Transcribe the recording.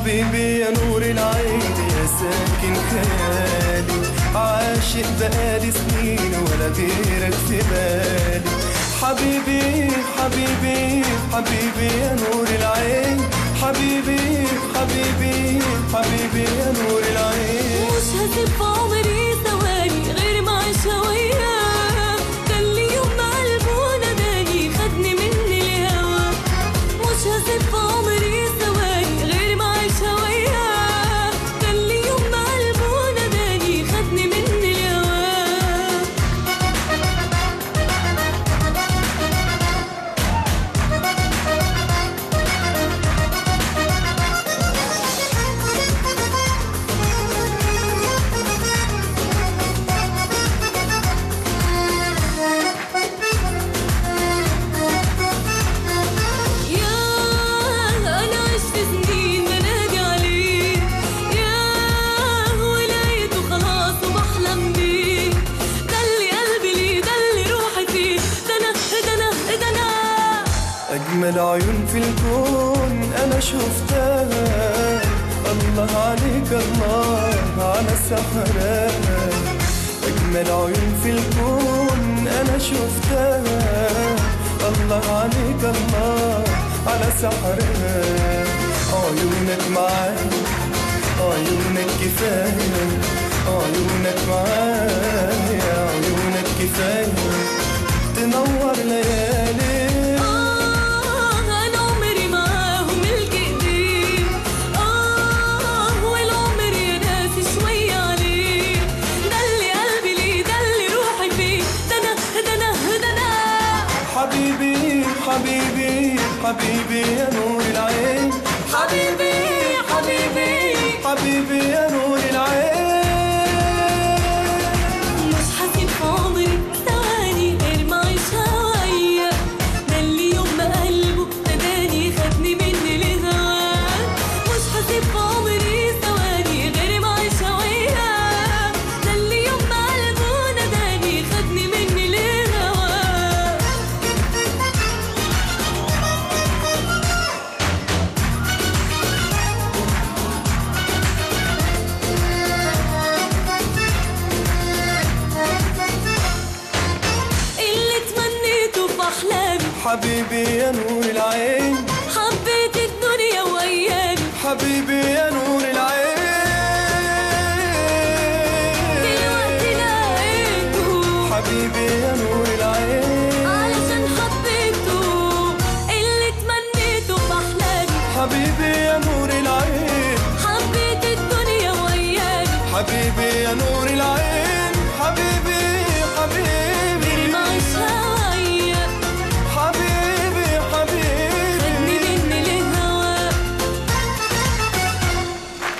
حبيبي يا نور العين يا ساكن خيالي عاشق بقالي سنين ولا غيرك في بالي حبيبي حبيبي حبيبي يا نور العين حبيبي حبيبي حبيبي يا نور العين مش هسيب في عمري ثواني غير ما اعيشها وياه ده اللي يوم ما قلبه ناداني خدني مني الهوا مش هسيب في عمري ثواني غير ما اعيشها وياه ده اللي يوم ما قلبه ناداني خدني مني الهوا يا أنا عشت سنين بنادي عليه يا ولقيته خلاص وبحلم بيه ده اللي قلبي ليه ده اللي روحي فيه ده أنا ده أنا ده أنا أجمل عيون في الكون أنا شفتها الله عليك الله على سحرها أجمل عيون في الكون أنا شفتها الله عليك الله على سحرها عيونك معايا عيونك كفاية عيونك معايا عيونك كفاية تنور ليالي آه أنا عمري معاهم ملك إيديه آه والعمر يا ناس شوية عليه ده اللي قلبي ليه ده اللي روحي فيه ده أنا ده أنا ده أنا حبيبي حبيبي حبيبي يا نور العين حبيبي حبيبي حبيبي يا نور العين مش حسيب في عمري ثواني غير ما اعيشها وياه ده اللي يوم ما قلبه ناداني خدني مني لهواه مش حسيب في عمري ثواني غير ما اعيشها وياه ده اللي يوم ما قلبه ناداني خدني مني لهواه اللي تمنيته في احلامي حبيبي يا نور العين حبيت الدنيا وايامي حبيبي يا نور العين دلوقتي لقيته حبيبي يا نور العين علشان حبيته اللي تمنيته في احلامي حبيبي يا نور العين حبيت الدنيا وايامي حبيبي يا نور العين حبيبي حبيبي